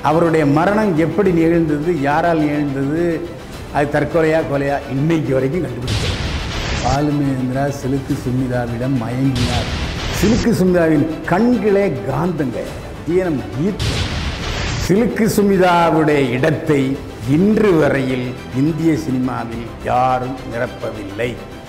அவருடைய மரணம் எப்படி நிகழ்ந்தது யாரால் நிகழ்ந்தது அது தற்கொலையா கொலையா இன்னைக்கு வரைக்கும் கண்டுபிடிக்கல பாலுமேந்திரா சிலுக்கு சுமிதாவிடம் மயங்கினார் சிலுக்கு சுமிதாவின் கண்களே காந்தங்க தீனம் ஈர்ப்பு சிலுக்கு சுமிதாவுடைய இடத்தை இன்று வரையில் இந்திய சினிமாவில் யாரும் நிரப்பவில்லை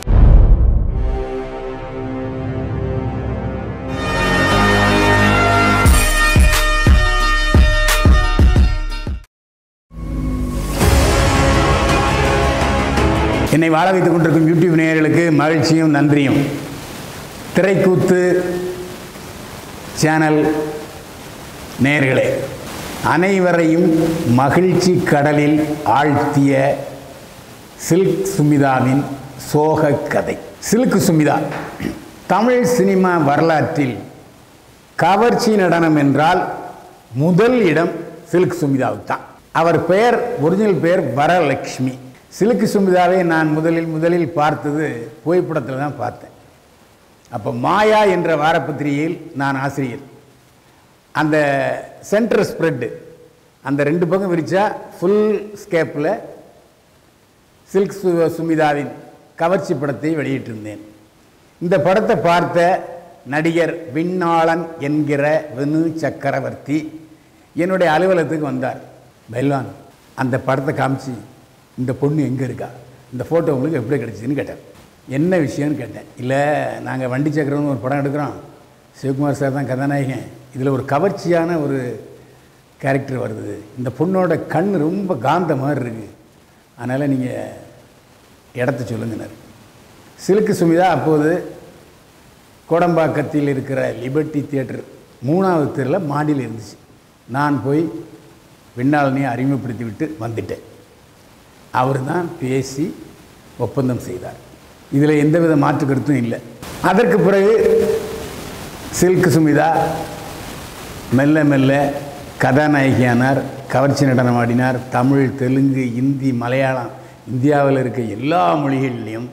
என்னை வாழ வைத்துக் கொண்டிருக்கும் யூடியூப் நேயர்களுக்கு மகிழ்ச்சியும் நன்றியும் திரைக்கூத்து சேனல் நேயர்களே அனைவரையும் மகிழ்ச்சி கடலில் ஆழ்த்திய சில்க் சுமிதாவின் சோக கதை சில்க் சுமிதா தமிழ் சினிமா வரலாற்றில் கவர்ச்சி நடனம் என்றால் முதல் இடம் சில்க் சுமிதாவுக்கு தான் அவர் பெயர் ஒரிஜினல் பெயர் வரலட்சுமி சில்க் சுமிதாவை நான் முதலில் முதலில் பார்த்தது புகைப்படத்தில் தான் பார்த்தேன் அப்போ மாயா என்ற வாரப்பத்திரிகையில் நான் ஆசிரியர் அந்த சென்டர் ஸ்ப்ரெட்டு அந்த ரெண்டு பக்கம் விரிச்சா ஃபுல் ஸ்கேப்பில் சில்க் சு சுமிதாவின் கவர்ச்சி படத்தை வெளியிட்டிருந்தேன் இந்த படத்தை பார்த்த நடிகர் விண்ணாளன் என்கிற வெனு சக்கரவர்த்தி என்னுடைய அலுவலகத்துக்கு வந்தார் பைல்வான் அந்த படத்தை காமிச்சு இந்த பொண்ணு எங்கே இருக்கா இந்த ஃபோட்டோ உங்களுக்கு எப்படி கிடைச்சிதுன்னு கேட்டார் என்ன விஷயம்னு கேட்டேன் இல்லை நாங்கள் வண்டி சக்கரம்னு ஒரு படம் எடுக்கிறோம் சிவகுமார் சார் தான் கதாநாயகன் இதில் ஒரு கவர்ச்சியான ஒரு கேரக்டர் வருது இந்த பொண்ணோட கண் ரொம்ப காந்த மாதிரி இருக்குது அதனால் நீங்கள் இடத்த சொல்லுங்கன்னார் சிலுக்கு சுமிதா அப்போது கோடம்பாக்கத்தில் இருக்கிற லிபர்ட்டி தியேட்டர் மூணாவது தெருவில் மாடியில் இருந்துச்சு நான் போய் விண்ணாளனையை அறிமுகப்படுத்தி விட்டு வந்துட்டேன் அவர் தான் பேசி ஒப்பந்தம் செய்தார் இதில் எந்தவித மாற்று கருத்தும் இல்லை அதற்கு பிறகு சில்க் சுமிதா மெல்ல மெல்ல கதாநாயகியானார் கவர்ச்சி நடனம் ஆடினார் தமிழ் தெலுங்கு இந்தி மலையாளம் இந்தியாவில் இருக்க எல்லா மொழிகளிலையும்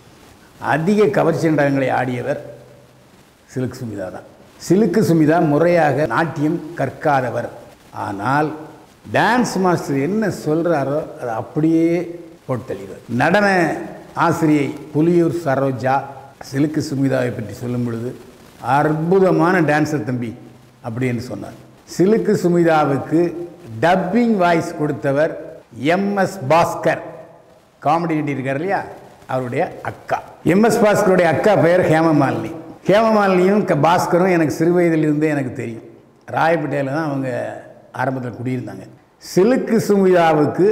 அதிக கவர்ச்சி நடனங்களை ஆடியவர் சிலுக்கு சுமிதா தான் சிலுக்கு சுமிதா முறையாக நாட்டியம் கற்காதவர் ஆனால் டான்ஸ் மாஸ்டர் என்ன சொல்கிறாரோ அதை அப்படியே போட்டு தெளிவார் நடன ஆசிரியை புலியூர் சரோஜா சிலுக்கு சுமிதாவை பற்றி சொல்லும் பொழுது அற்புதமான டான்ஸர் தம்பி அப்படின்னு சொன்னார் சிலுக்கு சுமிதாவுக்கு டப்பிங் வாய்ஸ் கொடுத்தவர் எம்எஸ் பாஸ்கர் காமெடி நடி இருக்கார் இல்லையா அவருடைய அக்கா எம்எஸ் பாஸ்கருடைய அக்கா பெயர் ஹேமமாலினி ஹேமமாலினியும் க பாஸ்கரும் எனக்கு சிறு வயதிலிருந்தே எனக்கு தெரியும் ராயப்பேட்டையில் தான் அவங்க ஆரம்பத்தில் குடியிருந்தாங்க சிலுக்கு சுமிதாவுக்கு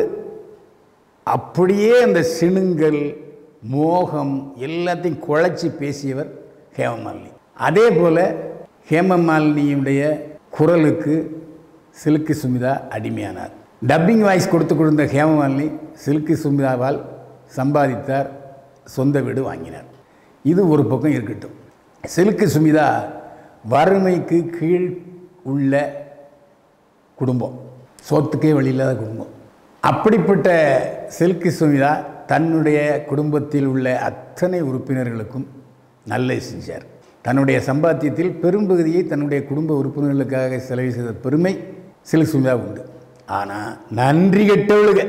அப்படியே அந்த சிணுங்கல் மோகம் எல்லாத்தையும் குழைச்சி பேசியவர் ஹேமமாலினி அதே போல் ஹேமமாலினியுடைய குரலுக்கு சிலுக்கு சுமிதா அடிமையானார் டப்பிங் வாய்ஸ் கொடுத்து கொடுத்த ஹேமமாலினி சிலுக்கு சுமிதாவால் சம்பாதித்தார் சொந்த வீடு வாங்கினார் இது ஒரு பக்கம் இருக்கட்டும் சிலுக்கு சுமிதா வறுமைக்கு கீழ் உள்ள குடும்பம் சோத்துக்கே வழி இல்லாத குடும்பம் அப்படிப்பட்ட சில்கி சுமிதா தன்னுடைய குடும்பத்தில் உள்ள அத்தனை உறுப்பினர்களுக்கும் நல்லது செஞ்சார் தன்னுடைய சம்பாத்தியத்தில் பெரும்பகுதியை தன்னுடைய குடும்ப உறுப்பினர்களுக்காக செலவு செய்த பெருமை சில்க் சுமிதா உண்டு ஆனால் நன்றி கெட்டவளுக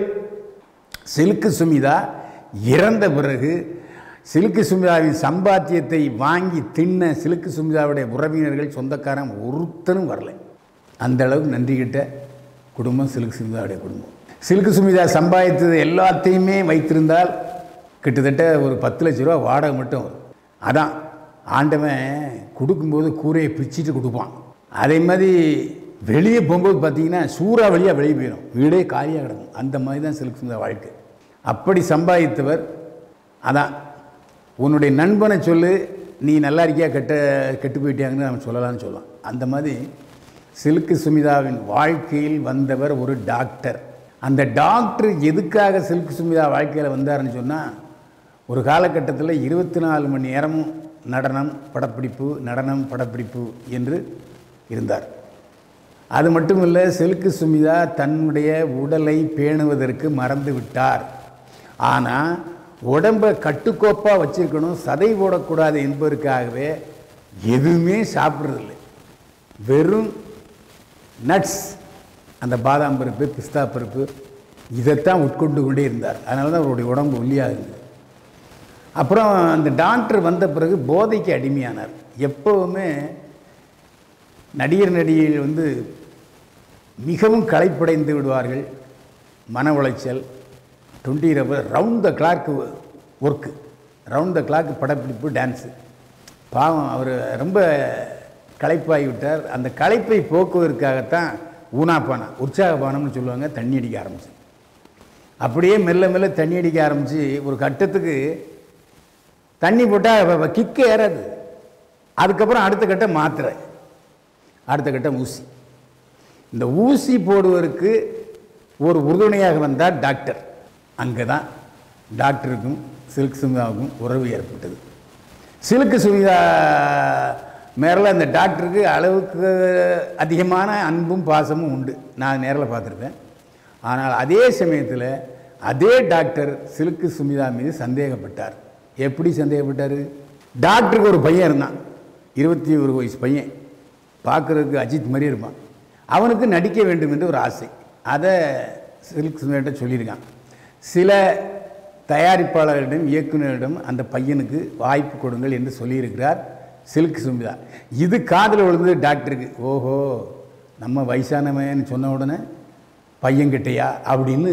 சில்கு சுமிதா இறந்த பிறகு சிலுக்கு சுமிதாவின் சம்பாத்தியத்தை வாங்கி தின்ன சிலுக்கு சுமிதாவுடைய உறவினர்கள் சொந்தக்காரன் ஒருத்தரும் வரல அந்த அளவுக்கு நன்றி கிட்ட குடும்பம் சிலுக்கு சுமிதாவுடைய குடும்பம் சிலுக்கு சுமிதா சம்பாதித்தது எல்லாத்தையுமே வைத்திருந்தால் கிட்டத்தட்ட ஒரு பத்து லட்ச ரூபா வாடகை மட்டும் வரும் அதான் ஆண்டவன் கொடுக்கும்போது கூரையை பிச்சுட்டு கொடுப்பான் அதே மாதிரி வெளியே போகும்போது பார்த்தீங்கன்னா சூறாவளியாக வெளியே போயிடும் வீடே காலியாக கிடக்கும் அந்த மாதிரி தான் சிலுக்கு சுமிதா வாழ்க்கை அப்படி சம்பாதித்தவர் அதான் உன்னுடைய நண்பனை சொல்லு நீ நல்லா இருக்கியா கெட்ட கெட்டு போயிட்டியாங்கன்னு நம்ம சொல்லலாம்னு சொல்லலாம் அந்த மாதிரி சிலுக்கு சுமிதாவின் வாழ்க்கையில் வந்தவர் ஒரு டாக்டர் அந்த டாக்டர் எதுக்காக சில்க் சுமிதா வாழ்க்கையில் வந்தாருன்னு சொன்னால் ஒரு காலகட்டத்தில் இருபத்தி நாலு மணி நேரமும் நடனம் படப்பிடிப்பு நடனம் படப்பிடிப்பு என்று இருந்தார் அது மட்டும் இல்லை சில்கு சுமிதா தன்னுடைய உடலை பேணுவதற்கு மறந்து விட்டார் ஆனால் உடம்பை கட்டுக்கோப்பாக வச்சிருக்கணும் சதை போடக்கூடாது என்பதற்காகவே எதுவுமே சாப்பிட்றதில்லை வெறும் நட்ஸ் அந்த பாதாம் பருப்பு பிஸ்தா பருப்பு இதைத்தான் உட்கொண்டு கொண்டே இருந்தார் அதனால தான் அவருடைய உடம்பு ஒல்லியாக இருந்தது அப்புறம் அந்த டாக்டர் வந்த பிறகு போதைக்கு அடிமையானார் எப்போவுமே நடிகர் நடிகைகள் வந்து மிகவும் களைப்படைந்து விடுவார்கள் மன உளைச்சல் டுவெண்ட்டி ரவர் round the clock work round the clock படப்பிடிப்பு டான்ஸு பாவம் அவர் ரொம்ப களைப்பாகி விட்டார் அந்த களைப்பை போக்குவதற்காகத்தான் ஊனாப்பானா உற்சாகபானம்னு சொல்லுவாங்க தண்ணி அடிக்க ஆரம்பிச்சு அப்படியே மெல்ல மெல்ல தண்ணி அடிக்க ஆரம்பித்து ஒரு கட்டத்துக்கு தண்ணி போட்டால் கிக்கு ஏறாது அதுக்கப்புறம் அடுத்த கட்டம் மாத்திரை அடுத்த கட்டம் ஊசி இந்த ஊசி போடுவதற்கு ஒரு உறுதுணையாக வந்தார் டாக்டர் அங்கே தான் டாக்டருக்கும் சில்க் சுமிதாவுக்கும் உறவு ஏற்பட்டது சில்க் சுமிதா மேலே அந்த டாக்டருக்கு அளவுக்கு அதிகமான அன்பும் பாசமும் உண்டு நான் நேரில் பார்த்துருக்கேன் ஆனால் அதே சமயத்தில் அதே டாக்டர் சில்க்கு சுமிதா மீது சந்தேகப்பட்டார் எப்படி சந்தேகப்பட்டார் டாக்டருக்கு ஒரு பையன் இருந்தான் இருபத்தி ஒரு வயசு பையன் பார்க்குறதுக்கு அஜித் மாதிரி இருப்பான் அவனுக்கு நடிக்க வேண்டும் என்று ஒரு ஆசை அதை சில்க் சுமிதாட்ட சொல்லியிருக்கான் சில தயாரிப்பாளர்களிடம் இயக்குநரிடம் அந்த பையனுக்கு வாய்ப்பு கொடுங்கள் என்று சொல்லியிருக்கிறார் சில்க் சுமிதா இது காதில் விழுந்தது டாக்டருக்கு ஓஹோ நம்ம வயசானவன்னு சொன்ன உடனே பையன்கிட்டையா அப்படின்னு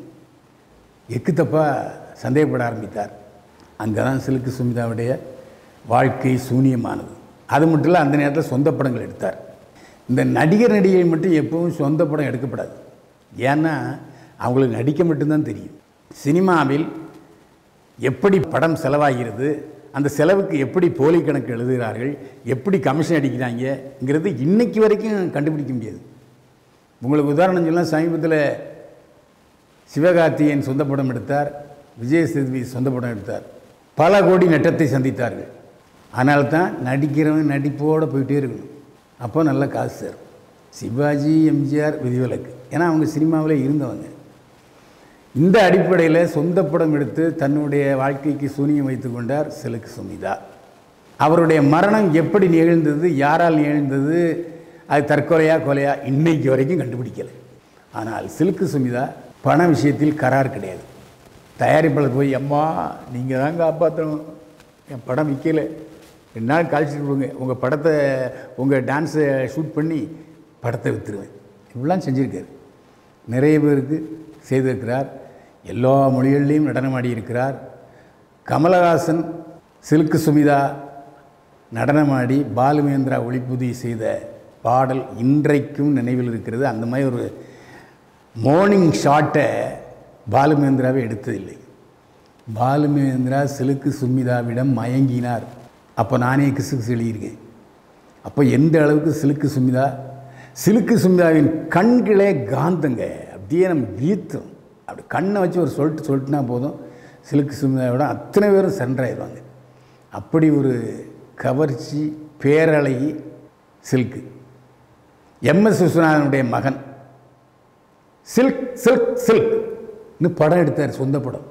எக்கு தப்பா சந்தேகப்பட ஆரம்பித்தார் அங்கே தான் சில்க் சுமிதாவுடைய வாழ்க்கை சூனியமானது அது மட்டும் இல்லை அந்த நேரத்தில் சொந்த படங்கள் எடுத்தார் இந்த நடிகர் நடிகை மட்டும் எப்பவும் சொந்த படம் எடுக்கப்படாது ஏன்னா அவங்களுக்கு நடிக்க மட்டும்தான் தெரியும் சினிமாவில் எப்படி படம் செலவாகிறது அந்த செலவுக்கு எப்படி போலி கணக்கு எழுதுகிறார்கள் எப்படி கமிஷன் அடிக்கிறாங்கங்கிறது இன்னைக்கு வரைக்கும் கண்டுபிடிக்க முடியாது உங்களுக்கு உதாரணம் சொல்லலாம் சமீபத்தில் சிவகார்த்திகேயன் சொந்த படம் எடுத்தார் விஜய் சேதுபதி சொந்த படம் எடுத்தார் பல கோடி நட்டத்தை சந்தித்தார்கள் அதனால தான் நடிக்கிறவன் நடிப்போடு போயிட்டே இருக்கணும் அப்போ நல்ல காசு சேரும் சிவாஜி எம்ஜிஆர் விதிவிலக்கு ஏன்னா அவங்க சினிமாவில் இருந்தவங்க இந்த அடிப்படையில் சொந்த படம் எடுத்து தன்னுடைய வாழ்க்கைக்கு சூனியம் வைத்து கொண்டார் சிலுக்கு சுமிதா அவருடைய மரணம் எப்படி நிகழ்ந்தது யாரால் நிகழ்ந்தது அது தற்கொலையா கொலையா இன்னைக்கு வரைக்கும் கண்டுபிடிக்கலை ஆனால் சிலுக்கு சுமிதா பண விஷயத்தில் கரார் கிடையாது தயாரிப்பாளர் போய் அம்மா நீங்கள் தான் காப்பாற்றணும் என் படம் விற்கலை ரெண்டு நாள் கழிச்சிட்டு விடுங்க உங்கள் படத்தை உங்கள் டான்ஸை ஷூட் பண்ணி படத்தை விற்றுருவேன் இப்படிலாம் செஞ்சுருக்காரு நிறைய பேருக்கு செய்திருக்கிறார் எல்லா மொழிகள்லேயும் நடனமாடி இருக்கிறார் கமலஹாசன் சில்க்கு சுமிதா நடனமாடி பாலுமேந்திரா ஒளிப்புதி செய்த பாடல் இன்றைக்கும் நினைவில் இருக்கிறது அந்த மாதிரி ஒரு மார்னிங் ஷாட்டை பாலுமேந்திராவை எடுத்ததில்லை பாலுமேந்திரா சிலுக்கு சுமிதாவிடம் மயங்கினார் அப்போ நானே கிசு கிசு எழுதியிருக்கேன் அப்போ எந்த அளவுக்கு சிலுக்கு சுமிதா சிலுக்கு சுமிதாவின் கண்களே காந்தங்க அப்படியே நம்ம ஈர்த்தும் அப்படி கண்ணை வச்சு ஒரு சொல்லிட்டு சொல்லிட்டுனா போதும் சிலுக்கு சுமிதாவோட அத்தனை பேரும் சென்றாயிடுவாங்க அப்படி ஒரு கவர்ச்சி பேரழகி சில்க்கு எம்எஸ் விஸ்வநாதனுடைய மகன் சில்க் சில்க் சில்க்னு படம் எடுத்தார் சொந்த படம்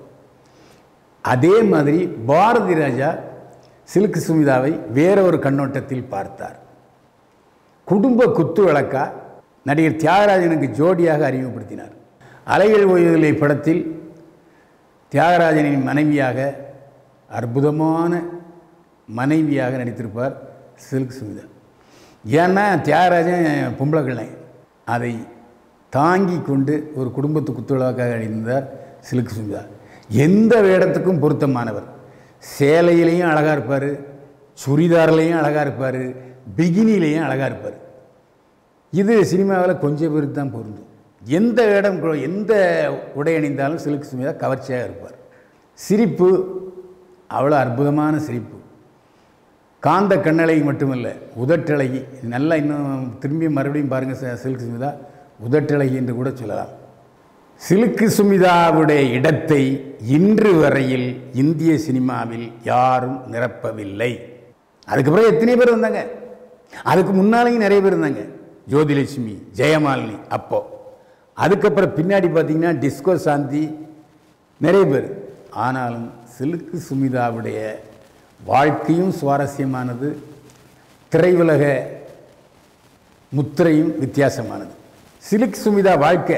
அதே மாதிரி பாரதி ராஜா சில்க் சுமிதாவை வேற ஒரு கண்ணோட்டத்தில் பார்த்தார் குடும்ப குத்து விளக்கா நடிகர் தியாகராஜனுக்கு ஜோடியாக அறிமுகப்படுத்தினார் அலைகள் ஓய்வதில்லை படத்தில் தியாகராஜனின் மனைவியாக அற்புதமான மனைவியாக நடித்திருப்பார் சில்க் சுமிதா ஏன்னா தியாகராஜன் பொம்பளை கிள்ளை அதை தாங்கி கொண்டு ஒரு குடும்பத்து குத்துவிழாக்காக அணிந்தார் சில்க் சுமிதா எந்த வேடத்துக்கும் பொருத்தமானவர் சேலையிலையும் அழகாக இருப்பார் சுடிதார்லேயும் அழகாக இருப்பார் பிகினிலையும் அழகாக இருப்பார் இது சினிமாவில் கொஞ்சம் பேருக்கு தான் பொருந்தும் எந்த இடம் எந்த உடை அணிந்தாலும் சில்க் சுமிதா கவர்ச்சியாக இருப்பார் சிரிப்பு அவ்வளோ அற்புதமான சிரிப்பு காந்த கண்ணழகி மட்டுமல்ல உதட்டழகி நல்லா இன்னும் திரும்பி மறுபடியும் பாருங்கள் சில்க் சுமிதா உதட்டழகி என்று கூட சொல்லலாம் சிலுக்கு சுமிதாவுடைய இடத்தை இன்று வரையில் இந்திய சினிமாவில் யாரும் நிரப்பவில்லை அதுக்கப்புறம் எத்தனை பேர் வந்தாங்க அதுக்கு முன்னாலேயும் நிறைய பேர் இருந்தாங்க ஜோதிலட்சுமி ஜெயமாலினி அப்போ அதுக்கப்புறம் பின்னாடி பார்த்தீங்கன்னா டிஸ்கோ சாந்தி நிறைய பேர் ஆனாலும் சிலுக்கு சுமிதாவுடைய வாழ்க்கையும் சுவாரஸ்யமானது திரையுலக முத்திரையும் வித்தியாசமானது சிலுக் சுமிதா வாழ்க்கை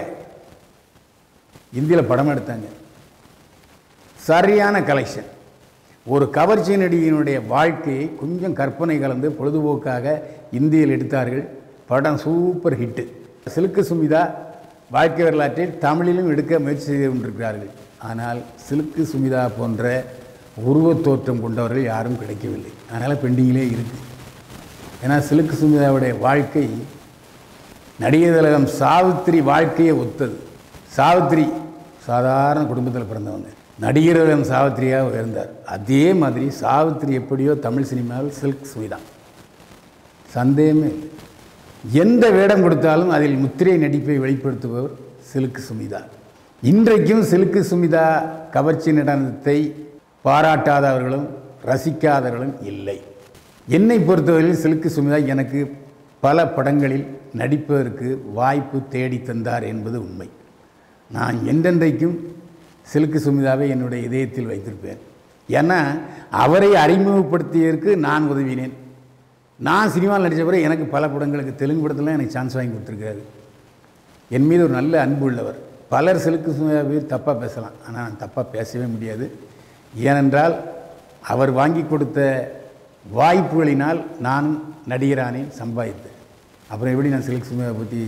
இந்தியில் படம் எடுத்தாங்க சரியான கலெக்ஷன் ஒரு கவர்ச்சி நடிகையினுடைய வாழ்க்கையை கொஞ்சம் கற்பனை கலந்து பொழுதுபோக்காக இந்தியில் எடுத்தார்கள் படம் சூப்பர் ஹிட்டு சிலுக்கு சுமிதா வாழ்க்கை வரலாற்றில் தமிழிலும் எடுக்க முயற்சி செய்து கொண்டிருக்கிறார்கள் ஆனால் சிலுக்கு சுமிதா போன்ற உருவத் தோற்றம் கொண்டவர்கள் யாரும் கிடைக்கவில்லை அதனால் பெண்டிங்கிலே இருக்குது ஏன்னா சிலுக்கு சுமிதாவுடைய வாழ்க்கை நடிகர் திலகம் சாவித்திரி வாழ்க்கையை ஒத்தது சாவித்திரி சாதாரண குடும்பத்தில் பிறந்தவங்க நடிகர் திலகம் சாவித்திரியாக உயர்ந்தார் அதே மாதிரி சாவித்திரி எப்படியோ தமிழ் சினிமாவில் சில்க் சுமிதா சந்தேகமே இல்லை எந்த வேடம் கொடுத்தாலும் அதில் முத்திரை நடிப்பை வெளிப்படுத்துபவர் சிலுக்கு சுமிதா இன்றைக்கும் சிலுக்கு சுமிதா கவர்ச்சி நடனத்தை பாராட்டாதவர்களும் ரசிக்காதவர்களும் இல்லை என்னை பொறுத்தவரையில் சிலுக்கு சுமிதா எனக்கு பல படங்களில் நடிப்பதற்கு வாய்ப்பு தேடி தந்தார் என்பது உண்மை நான் என்றென்றைக்கும் சிலுக்கு சுமிதாவை என்னுடைய இதயத்தில் வைத்திருப்பேன் ஏன்னா அவரை அறிமுகப்படுத்தியதற்கு நான் உதவினேன் நான் சினிமாவில் நடித்த பிறகு எனக்கு பல படங்களுக்கு தெலுங்கு படத்தில் எனக்கு சான்ஸ் வாங்கி கொடுத்துருக்காரு என் மீது ஒரு நல்ல அன்பு உள்ளவர் பலர் சிலுக்கு சுமிதாவை தப்பாக பேசலாம் ஆனால் நான் தப்பாக பேசவே முடியாது ஏனென்றால் அவர் வாங்கி கொடுத்த வாய்ப்புகளினால் நானும் நடிகரானேன் சம்பாதித்தேன் அப்புறம் எப்படி நான் சிலுக்கு சுமிதா பற்றி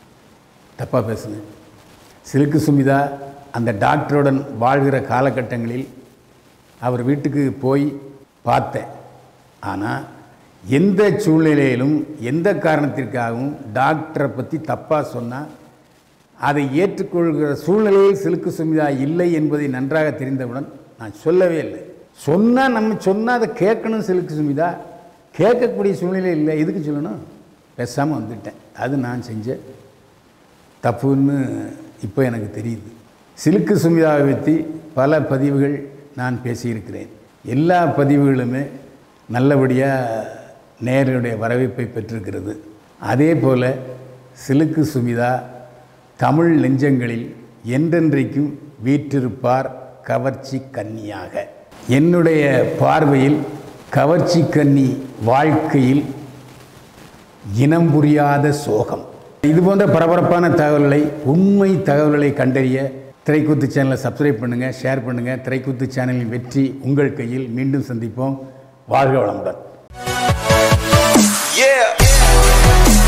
தப்பாக பேசுனேன் சிலுக்கு சுமிதா அந்த டாக்டருடன் வாழ்கிற காலகட்டங்களில் அவர் வீட்டுக்கு போய் பார்த்தேன் ஆனால் எந்த சூழ்நிலையிலும் எந்த காரணத்திற்காகவும் டாக்டரை பற்றி தப்பாக சொன்னால் அதை ஏற்றுக்கொள்கிற சூழ்நிலையில் சிலுக்கு சுமிதா இல்லை என்பதை நன்றாக தெரிந்தவுடன் நான் சொல்லவே இல்லை சொன்னால் நம்ம சொன்னால் அதை கேட்கணும் சிலுக்கு சுமிதா கேட்கக்கூடிய சூழ்நிலை இல்லை எதுக்கு சொல்லணும் பேசாமல் வந்துட்டேன் அது நான் செஞ்ச தப்புன்னு இப்போ எனக்கு தெரியுது சிலுக்கு சுமிதாவை பற்றி பல பதிவுகள் நான் பேசியிருக்கிறேன் எல்லா பதிவுகளுமே நல்லபடியாக நேருடைய வரவேற்பை பெற்றிருக்கிறது அதே போல் சிலுக்கு சுமிதா தமிழ் நெஞ்சங்களில் என்றென்றைக்கும் வீற்றிருப்பார் கவர்ச்சி கன்னியாக என்னுடைய பார்வையில் கவர்ச்சி கன்னி வாழ்க்கையில் இனம் புரியாத சோகம் இது போன்ற பரபரப்பான தகவல்களை உண்மை தகவல்களை கண்டறிய திரைக்கூத்து சேனலை சப்ஸ்கிரைப் பண்ணுங்கள் ஷேர் பண்ணுங்கள் திரைக்கூத்து சேனலின் வெற்றி உங்கள் கையில் மீண்டும் சந்திப்போம் வாழ்க வளமுடன் Yeah.